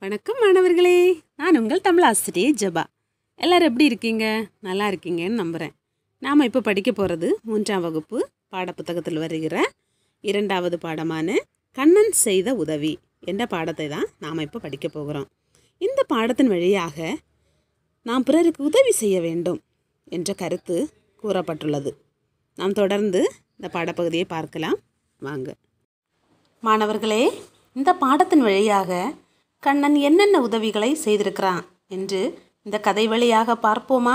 வணக்கம் மாணவர்களே நான் உங்கள் தமிழ் ஆசிரியர் ஜபா எல்லாரும் எப்படி இருக்கீங்க நல்லா இருக்கீங்கன்னு நம்புகிறேன் நாம் இப்போ படிக்க போகிறது மூன்றாம் வகுப்பு பாடப்புத்தகத்தில் வருகிற இரண்டாவது பாடமான கண்ணன் செய்த உதவி என்ற பாடத்தை தான் நாம் இப்போ படிக்க போகிறோம் இந்த பாடத்தின் வழியாக நாம் பிறருக்கு உதவி செய்ய வேண்டும் என்ற கருத்து கூறப்பட்டுள்ளது நாம் தொடர்ந்து இந்த பாடப்பகுதியை பார்க்கலாம் வாங்க மாணவர்களே இந்த பாடத்தின் வழியாக கண்ணன் என்னென்ன உதவிகளை செய்திருக்கிறான் என்று இந்த கதை வழியாக பார்ப்போமா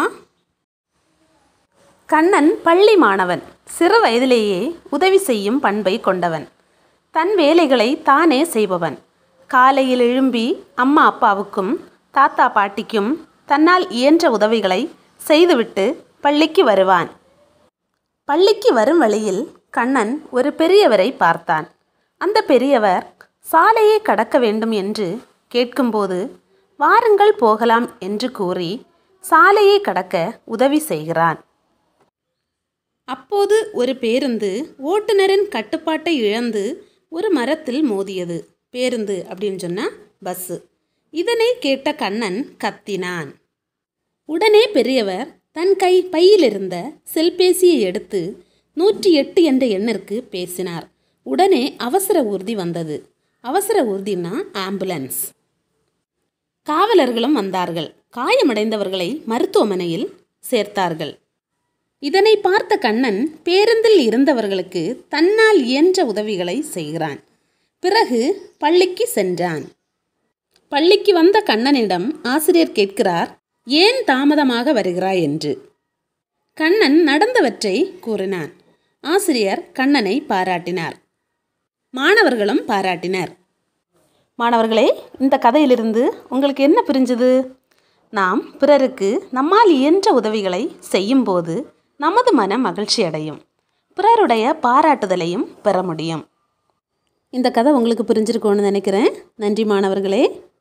கண்ணன் பள்ளி மாணவன் சிறு வயதிலேயே உதவி செய்யும் பண்பை கொண்டவன் தன் வேலைகளை தானே செய்பவன் காலையில் எழும்பி அம்மா அப்பாவுக்கும் தாத்தா பாட்டிக்கும் தன்னால் இயன்ற உதவிகளை செய்துவிட்டு பள்ளிக்கு வருவான் பள்ளிக்கு வரும் வழியில் கண்ணன் ஒரு பெரியவரை பார்த்தான் அந்த பெரியவர் சாலையை கடக்க வேண்டும் என்று கேட்கும்போது வாருங்கள் போகலாம் என்று கூறி சாலையை கடக்க உதவி செய்கிறான் அப்போது ஒரு பேருந்து ஓட்டுநரின் கட்டுப்பாட்டை இழந்து ஒரு மரத்தில் மோதியது பேருந்து அப்படின்னு சொன்னால் பஸ்ஸு இதனை கேட்ட கண்ணன் கத்தினான் உடனே பெரியவர் தன் கை பையிலிருந்த செல்பேசியை எடுத்து நூற்றி எட்டு என்ற எண்ணிற்கு பேசினார் உடனே அவசர ஊர்தி வந்தது அவசர ஊர்தினா ஆம்புலன்ஸ் காவலர்களும் வந்தார்கள் காயமடைந்தவர்களை மருத்துவமனையில் சேர்த்தார்கள் இதனை பார்த்த கண்ணன் பேருந்தில் இருந்தவர்களுக்கு தன்னால் இயன்ற உதவிகளை செய்கிறான் பிறகு பள்ளிக்கு சென்றான் பள்ளிக்கு வந்த கண்ணனிடம் ஆசிரியர் கேட்கிறார் ஏன் தாமதமாக வருகிறாய் என்று கண்ணன் நடந்தவற்றை கூறினான் ஆசிரியர் கண்ணனை பாராட்டினார் மாணவர்களும் பாராட்டினர் மாணவர்களே இந்த கதையிலிருந்து உங்களுக்கு என்ன புரிஞ்சது நாம் பிறருக்கு நம்மால் இயன்ற உதவிகளை செய்யும்போது நமது மனம் மகிழ்ச்சி அடையும் பிறருடைய பாராட்டுதலையும் பெற முடியும் இந்த கதை உங்களுக்கு புரிஞ்சிருக்கோன்னு நினைக்கிறேன் நன்றி மாணவர்களே